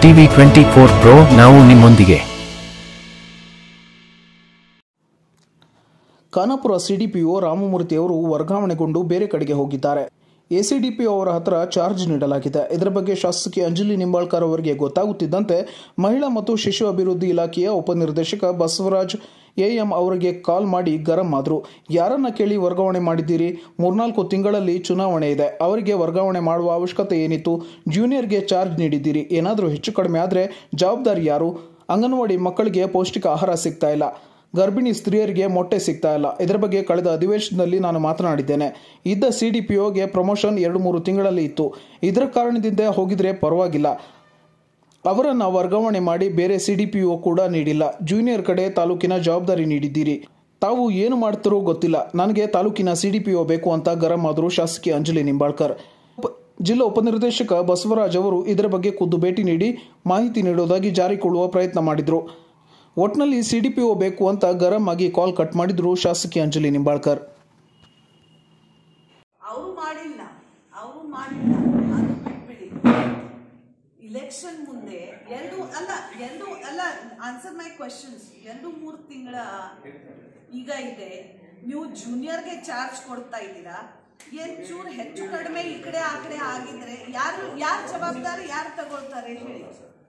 TV twenty four pro ನಾವು ನಿಮ್ಮೊಂದಿಗೆ Khanapur CDPO Ramamurthy ಅವರು ವರ್ಗಾವಣೆಗೊಂಡು ಬೇರೆ ಕಡೆಗೆ ಹೋಗಿದ್ದಾರೆ ಎಸಿಡಿಪಿಒ ಅವರ ಹತ್ರ ಚಾರ್ಜ್ ನೀಡಲಾಗಿದೆ ಇದರ ಬಗ್ಗೆ ಶಾಸಕಿ ಅಂಜಲಿ ನಿಂಬಾಳ್ಕರ್ ಅವರಿಗೆ ಗೊತ್ತಾಗುತ್ತಿದ್ದಂತೆ ಮಹಿಳಾ ಮತ್ತು ಶಿಶು ಅಭಿವೃದ್ಧಿ ಇಲಾಖೆಯ ಉಪನಿರ್ದೇಶಕ ಬಸವರಾಜ್ ಎಎಂ ಅವರಿಗೆ ಕಾಲ್ ಮಾಡಿ ಗರಂ ಆದ್ರು ಯಾರನ್ನ ಕೇಳಿ ವರ್ಗಾವಣೆ ಮಾಡಿದ್ದೀರಿ ಮೂರ್ನಾಲ್ಕು ತಿಂಗಳಲ್ಲಿ ಚುನಾವಣೆ ಇದೆ ಅವರಿಗೆ ವರ್ಗಾವಣೆ ಮಾಡುವ ಅವಶ್ಯಕತೆ ಏನಿತ್ತು ಜೂನಿಯರ್ಗೆ ಚಾರ್ಜ್ ನೀಡಿದ್ದೀರಿ ಏನಾದರೂ ಹೆಚ್ಚು ಕಡಿಮೆ ಆದರೆ ಜವಾಬ್ದಾರಿ ಯಾರು ಅಂಗನವಾಡಿ ಮಕ್ಕಳಿಗೆ ಪೌಷ್ಟಿಕ ಆಹಾರ ಸಿಗ್ತಾ ಇಲ್ಲ ಗರ್ಭಿಣಿ ಸ್ತ್ರೀಯರಿಗೆ ಮೊಟ್ಟೆ ಸಿಗ್ತಾ ಇಲ್ಲ ಇದರ ಬಗ್ಗೆ ಕಳೆದ ಅಧಿವೇಶನದಲ್ಲಿ ನಾನು ಮಾತನಾಡಿದ್ದೇನೆ ಇದ್ದ ಸಿಡಿಪಿಒಗೆ ಪ್ರಮೋಷನ್ ಎರಡು ಮೂರು ತಿಂಗಳಲ್ಲಿ ಇತ್ತು ಇದರ ಕಾರಣದಿಂದ ಹೋಗಿದ್ರೆ ಪರವಾಗಿಲ್ಲ ಅವರನ್ನು ವರ್ಗಾವಣೆ ಮಾಡಿ ಬೇರೆ ಸಿಡಿಪಿಒ ಕೂಡ ನೀಡಿಲ್ಲ ಜೂನಿಯರ್ ಕಡೆ ತಾಲೂಕಿನ ಜವಾಬ್ದಾರಿ ನೀಡಿದ್ದೀರಿ ತಾವು ಏನು ಮಾಡ್ತಾರೋ ಗೊತ್ತಿಲ್ಲ ನನಗೆ ತಾಲೂಕಿನ ಸಿಡಿಪಿಒ ಬೇಕು ಅಂತ ಗರಂ ಆದರು ಶಾಸಕಿ ಅಂಜಲಿ ನಿಂಬಾಳ್ಕರ್ ಉಪ- ಜಿಲ್ಲಾ ಉಪನಿರ್ದೇಶಕ ಬಸವರಾಜ್ ಅವರು ಇದರ ಬಗ್ಗೆ ಖುದ್ದು ಭೇಟಿ ನೀಡಿ ಮಾಹಿತಿ ನೀಡುವುದಾಗಿ ಜಾರಿಕೊಳ್ಳುವ ಪ್ರಯತ್ನ ಮಾಡಿದ್ರು ಒಟ್ನಲ್ಲಿ ಸಿಡಿಪಿಒ ಬೇಕು ಅಂತ ಗರಂ ಆಗಿ ಕಾಲ್ ಕಟ್ ಮಾಡಿದ್ರು ಶಾಸಕಿ ಅಂಜಲಿ ನಿಂಬಾಳ್ಕರ್ ಅವರು ಮಾಡಿಲ್ಲ ಅವರು ಮಾಡಿಲ್ಲ ಅದು ಬಿಟ್ಬಿಡಿ ಇಲೆಕ್ಷನ್ ಮುಂದೆ ಎರಡು ಅಲ್ಲ ಎರಡು ಅಲ್ಲ ಆನ್ಸರ್ ಮೈ ಕ್ವಶನ್ಸ್ ಎರಡು ಮೂರು ತಿಂಗಳ ಈಗ ಇದೆ ನೀವು ಜೂನಿಯರ್ಗೆ ಚಾರ್ಜ್ ಕೊಡ್ತಾ ಇದ್ದೀರಾ ಏನ್ ಚೂರು ಹೆಚ್ಚು ಕಡಿಮೆ ಈ ಕಡೆ ಆ ಕಡೆ ಆಗಿದ್ರೆ ಯಾರು ಯಾರು ಜವಾಬ್ದಾರಿ ಯಾರು ತಗೊಳ್ತಾರೆ ಹೇಳಿ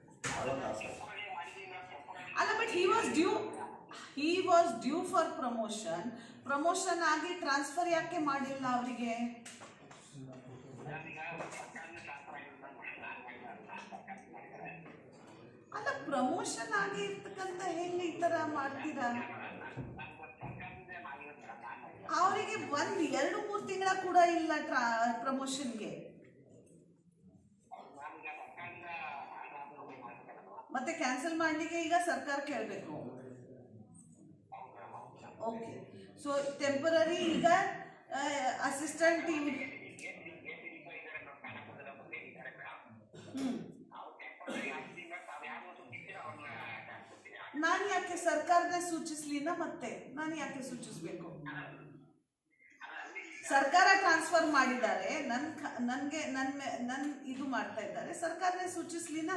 ಅಲ್ಲ but he was due he was due for promotion promotion ಆಗಿ ಟ್ರಾನ್ಸ್ಫರ್ ಯಾಕೆ ಮಾಡಿಲ್ಲ ಅವರಿಗೆ ಅಲ್ಲ ಪ್ರಮೋಷನ್ ಆಗಿ ಇರ್ತಕ್ಕಂಥ ಹೆಂಗೆ ಈ ತರ ಮಾಡ್ತೀರಾ ಅವರಿಗೆ ಒಂದ್ ಎರಡು ಮೂರು ತಿಂಗಳ ಕೂಡ ಇಲ್ಲ ಪ್ರಮೋಷನ್ಗೆ ಮತ್ತೆ ಕ್ಯಾನ್ಸಲ್ ಮಾಡ್ಲಿಕ್ಕೆ ಈಗ ಸರ್ಕಾರ ಕೇಳಬೇಕು ಓಕೆ ಸೊ ಟೆಂಪರರಿ ಈಗ ಅಸಿಸ್ಟೆಂಟ್ ನಾನು ಯಾಕೆ ಸರ್ಕಾರನೇ ಸೂಚಿಸ್ಲಿನ ಮತ್ತೆ ನಾನು ಯಾಕೆ ಸೂಚಿಸ್ಬೇಕು ಸರ್ಕಾರ ಟ್ರಾನ್ಸ್ಫರ್ ಮಾಡಿದ್ದಾರೆ ನನ್ ಖ- ನನ್ಗೆ ನನ್ ಮೇ- ನನ್ ಇದು ಮಾಡ್ತಾ ಇದ್ದಾರೆ ಸರ್ಕಾರನೇ ಸೂಚಿಸ್ಲಿನ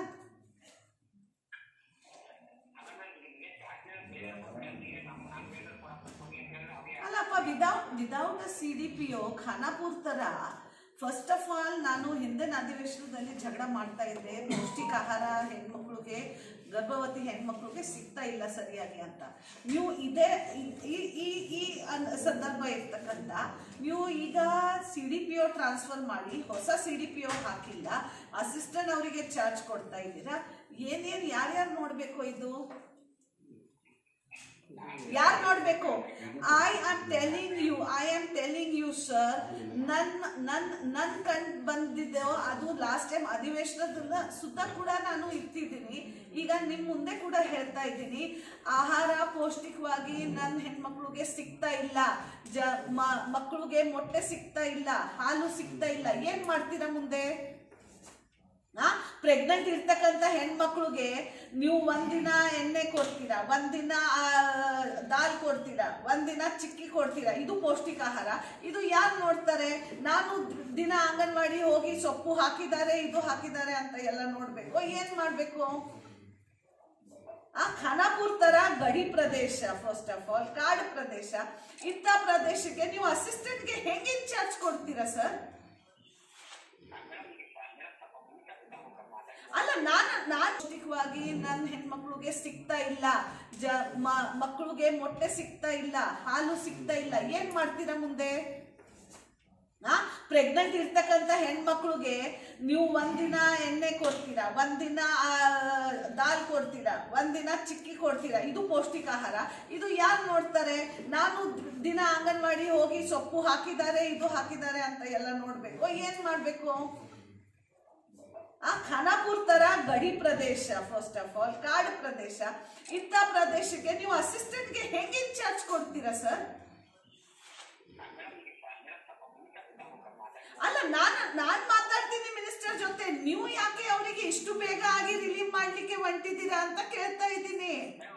ಅಲ್ಲಪ್ಪ without without a C D P O Khanapur ತರ ಫಸ್ಟ್ ಆಫ್ ಆಲ್ ನಾನು ಹಿಂದಿನ ಅಧಿವೇಶನದಲ್ಲಿ ಜಗಳ ಮಾಡ್ತಾ ಇದ್ದೆ ಪೌಷ್ಟಿಕ ಆಹಾರ ಹೆಣ್ಮಕ್ಳಿಗೆ ಗರ್ಭವತಿ ಹೆಣ್ಮಕ್ಳಿಗೆ ಸಿಗ್ತಾ ಇಲ್ಲ ಸರಿಯಾಗಿ ಅಂತ ನೀವು ಇದೇ ಈ- ಈ ಈ ಈ ಅನ್- ಸಂದರ್ಭ ಇರ್ತಕ್ಕಂಥ ನೀವು ಈಗ C D P O transfer ಮಾಡಿ ಹೊಸ ಸಿ ಡಿ ಪಿ ಒ ಹಾಕಿಲ್ಲ ಅಸಿಸ್ಟೆಂಟ್ ಅವರಿಗೆ ಚಾರ್ಜ್ ಕೊಡ್ತಾ ಇದ್ದೀರಾ ಏನೇನು ಯಾರ್ಯಾರು ನೋಡಬೇಕು ಇದು ಯಾರು ನೋಡ್ಬೇಕು I am telling you I am telling you sir ನನ್ ನನ್ ನನ್ ಕಣ್ ಬಂದಿದ್ದೆವು ಅದು ಲಾಸ್ಟ್ ಟೈಮ್ ಅಧಿವೇಶನದ ಸುತ್ತ ಕೂಡ ನಾನು ಇರ್ತಿದ್ದೀನಿ ಈಗ ನಿಮ್ ಮುಂದೆ ಕೂಡ ಹೇಳ್ತಾ ಇದ್ದೀನಿ ಆಹಾರ ಪೌಷ್ಟಿಕವಾಗಿ ನನ್ನ ಹೆಣ್ಮಕ್ಳಿಗೆ ಸಿಗ್ತಾ ಇಲ್ಲ ಜ ಮಕ್ಕಳಿಗೆ ಮೊಟ್ಟೆ ಸಿಗ್ತಾ ಇಲ್ಲ ಹಾಲು ಸಿಗ್ತಾ ಇಲ್ಲ ಏನ್ ಮಾಡ್ತೀರಾ ಮುಂದೆ ಪ್ರೆಗ್ನೆಂಟ್ ಇರ್ತಕ್ಕಂಥ ಹೆಣ್ಮಕ್ಳಿಗೆ ನೀವು ಒಂದಿನ ಎಣ್ಣೆ ಕೊಡ್ತೀರಾ ಒಂದಿನ ಆ, ದಾಲ್ ಕೊಡ್ತೀರಾ ಒಂದಿನ ಚಿಕ್ಕಿ ಕೊಡ್ತೀರಾ ಇದು ಪೌಷ್ಟಿಕ ಆಹಾರ ಇದು ಯಾರು ನೋಡ್ತಾರೆ ನಾನು ದಿನ ಅಂಗನವಾಡಿ ಹೋಗಿ ಸೊಪ್ಪು ಹಾಕಿದ್ದಾರೆ ಇದು ಹಾಕಿದ್ದಾರೆ ಅಂತ ಎಲ್ಲ ನೋಡ್ಬೇಕು ಏನ್ ಮಾಡ್ಬೇಕು ಆ ಖಾನಾಪುರ್ ತರ ಗಡಿ ಪ್ರದೇಶ ಫಸ್ಟ್ ಆಫ್ ಆಲ್ ಕಾಡು ಪ್ರದೇಶ ಇಂಥ ಪ್ರದೇಶಕ್ಕೆ ನೀವು ಅಸಿಸ್ಟೆಂಟ್ಗೆ ಹೆಂಗೆ ಇನ್ಚಾರ್ಜ್ ಕೊಡ್ತೀರಾ ಸರ್ ಅಲ್ಲ ನಾನು ನಾನು ಪೌಷ್ಟಿಕವಾಗಿ ನನ್ನ ಹೆಣ್ಮಕ್ಳಿಗೆ ಸಿಗ್ತಾ ಇಲ್ಲ ಜ ಮಕ್ಕಳಿಗೆ ಮೊಟ್ಟೆ ಸಿಗ್ತಾ ಇಲ್ಲ ಹಾಲು ಸಿಗ್ತಾ ಇಲ್ಲ ಏನ್ ಮಾಡ್ತೀರಾ ಮುಂದೆ ಪ್ರೆಗ್ನೆಂಟ್ ಇರ್ತಕ್ಕಂಥ ಹೆಣ್ಮಕ್ಳಿಗೆ ನೀವು ಒಂದಿನ ಎಣ್ಣೆ ಕೊಡ್ತೀರಾ ಒಂದಿನ ಆ, ದಾಲ್ ಕೊಡ್ತೀರಾ ಒಂದಿನ ಚಿಕ್ಕಿ ಕೊಡ್ತೀರಾ ಇದು ಪೌಷ್ಟಿಕ ಆಹಾರ ಇದು ಯಾರು ನೋಡ್ತಾರೆ ನಾನು ದಿನ ಅಂಗನವಾಡಿ ಹೋಗಿ ಸೊಪ್ಪು ಹಾಕಿದ್ದಾರೆ ಇದು ಹಾಕಿದ್ದಾರೆ ಅಂತ ಎಲ್ಲ ನೋಡ್ಬೇಕು ಏನ್ ಮಾಡ್ಬೇಕು ಆ ಖಾನಾಪುರ್ ತರ ಗಡಿ ಪ್ರದೇಶ ಫಸ್ಟ್ ಆಫ್ ಆಲ್ ಕಾಡು ಪ್ರದೇಶ ಇಂಥ ಪ್ರದೇಶಕ್ಕೆ ನೀವು ಅಸಿಸ್ಟೆಂಟ್ಗೆ ಹೆಂಗೆ ಇನ್ಚಾರ್ಜ್ ಕೊಡ್ತೀರಾ ಸರ್ ಅಲ್ಲ ನಾನು ನಾನ್ ಮಾತಾಡ್ತೀನಿ ಮಿನಿಸ್ಟರ್ ಜೊತೆ ನೀವು ಯಾಕೆ ಅವರಿಗೆ ಇಷ್ಟು ಬೇಗ ಆಗಿ ರಿಲೀವ್ ಮಾಡ್ಲಿಕ್ಕೆ ಹೊಂಟಿದ್ದೀರಾ ಅಂತ ಕೇಳ್ತಾ ಇದ್ದೀನಿ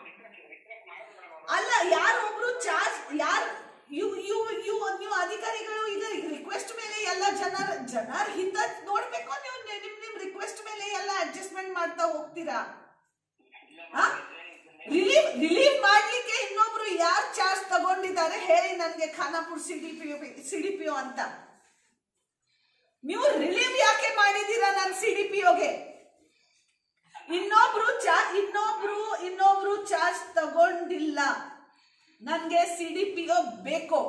ಅಲ್ಲ ಯಾರೊಬ್ರು ಚಾರ್ಜ್ ಯಾರು ಇವ್ ಇವ್ ಇವ್ ನೀವು ಅಧಿಕಾರಿಗಳು ಈಗ ರಿಕ್ವೆಸ್ಟ್ ಮೇಲೆ ಎಲ್ಲ ಜನರ ಜನರ ಹಿತ ನೋಡ್ಬೇಕು ನೀವು ನಿಮ್ ನಿಮ್ ರಿಕ್ವೆಸ್ಟ್ ಮೇಲೆ ಎಲ್ಲ ಅಡ್ಜಸ್ಟ್ಮೆಂಟ್ ಮಾಡ್ತಾ ಹೋಗ್ತೀರಾ ರಿಲೀವ್ ರಿಲೀವ್ ಮಾಡ್ಲಿಕ್ಕೆ ಇನ್ನೊಬ್ರು ಯಾರು ಚಾರ್ಜ್ ತಗೊಂಡಿದ್ದಾರೆ ಹೇಳಿ ನನಗೆ Khanapur C D P C D P ಅಂತ ನೀವು ರಿಲೀವ್ ಯಾಕೆ ಮಾಡಿದೀರಾ ನನ್ನ ಸಿ ಡಿ ಪಿ ಒಗೆ ಇನ್ನೊಬ್ರು ಚಾ ಇನ್ನೊಬ್ರು ಇನ್ನೊಬ್ರು ಚಾರ್ಜ್ ತಗೊಂಡಿಲ್ಲ ನನ್ಗೆ ಸಿ ಡಿ ಪಿ ಒ ಬೇಕು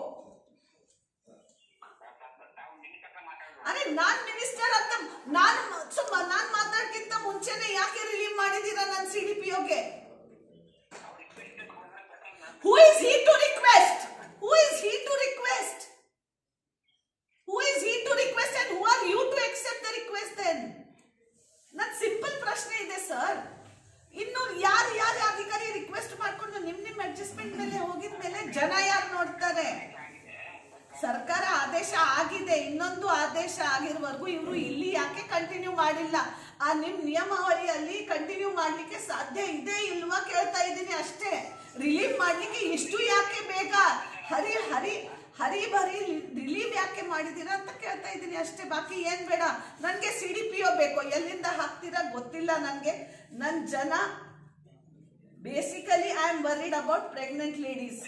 ಅರೆ ನಾನ್ ಮಿನಿಸ್ಟರ್ ಅಂತ ನಾನ್ ಸುಮ್ಮ ನಾನ್ ಮಾತಾಡ್ಕಿಂತ ಮುಂಚೆನೆ ಯಾಕೆ ರಿಲೀವ್ ಮಾಡಿದೀರಾ ನನ್ನ ಸಿ ಡಿ ಪಿ ಒಗೆ who is he to request who is he to request who is he to request and who are you to accept the request then ನನ್ ಸಿಂಪಲ್ ಪ್ರಶ್ನೆ ಇದೆ ಸರ್ ಇನ್ನು ಯಾರು ಯಾರು ಅಧಿಕಾರಿ ರಿಕ್ವೆಸ್ಟ್ ಮಾಡ್ಕೊಂಡು ನಿಮ್ ನಿಮ್ ಅಡ್ಜಸ್ಟ್ಮೆಂಟ್ ಮೇಲೆ ಹೋಗಿದ ಮೇಲೆ ಜನ ಯಾರು ನೋಡ್ತಾರೆ ಸರ್ಕಾರ ಆದೇಶ ಆಗಿದೆ ಇನ್ನೊಂದು ಆದೇಶ ಆಗಿರುವವರೆಗೂ ಇವರು ಇಲ್ಲಿ ಯಾಕೆ ಕಂಟಿನ್ಯೂ ಮಾಡಿಲ್ಲ ಆ ನಿಮ್ ನಿಯಮಾವಳಿಯಲ್ಲಿ ಕಂಟಿನ್ಯೂ ಮಾಡ್ಲಿಕ್ಕೆ ಸಾಧ್ಯ ಇದೆ ಇಲ್ವಾ ಕೇಳ್ತಾ ಇದ್ದೀನಿ ಅಷ್ಟೇ ರಿಲೀವ್ ಮಾಡ್ಲಿಕ್ಕೆ ಇಷ್ಟು ಯಾಕೆ ಬೇಗ ಹರಿ ಹರಿ ಹರಿ ಬರಿ ರಿಲೀವ್ ಯಾಕೆ ಮಾಡಿದೀರಾ ಅಂತ ಕೇಳ್ತಾ ಇದ್ದೀನಿ ಅಷ್ಟೇ ಬಾಕಿ ಏನ್ ಬೇಡ ನನ್ಗೆ ಸಿ ಡಿ ಪಿ ಬೇಕು ಎಲ್ಲಿಂದ ಹಾಕ್ತೀರಾ ಗೊತ್ತಿಲ್ಲ ನನ್ಗೆ ನನ್ ಜನ basically I am worried about pregnant ladies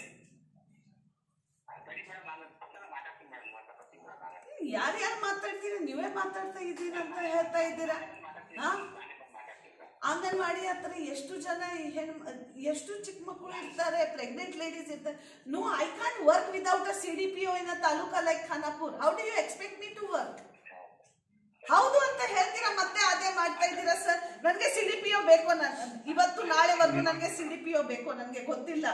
ಯಾರ್ಯಾರು ಮಾತಾಡ್ತೀರಾ ನೀವೇ ಮಾತಾಡ್ತಾ ಇದ್ದೀರಾ ಅಂತ ಹೇಳ್ತಾ ಇದ್ದೀರಾ ಹಾ ಅಂಗನವಾಡಿ ಹತ್ರ ಎಷ್ಟು ಜನ ಹೆಣ್ ಎಷ್ಟು ಚಿಕ್ಕ ಮಕ್ಕಳು ಇರ್ತಾರೆ ಪ್ರೆಗ್ನೆಂಟ್ ಲೇಡೀಸ್ ಇರ್ತಾರೆ no I can work without a C D P in a taluka like Khanapur how do you expect me to work ಹೌದು ಅಂತ ಹೇಳ್ತೀರಾ ಮತ್ತೆ ಅದೇ ಮಾಡ್ತಾ ಇದ್ದೀರಾ ಸರ್ ನನಗೆ ಸಿ ಡಿ ಪಿ ಒ ಬೇಕು ನನ್ ಇವತ್ತು ನಾಳೆವರೆಗೂ ನನಗೆ ಸಿ ಡಿ ಪಿ ಒ ಬೇಕು ನನಗೆ ಗೊತ್ತಿಲ್ಲ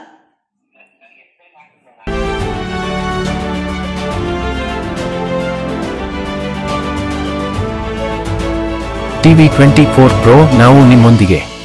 ಟಿವಿ ಟ್ವೆಂಟಿ ಫೋರ್ ಪ್ರೋ ನಾವು ನಿಮ್ಮೊಂದಿಗೆ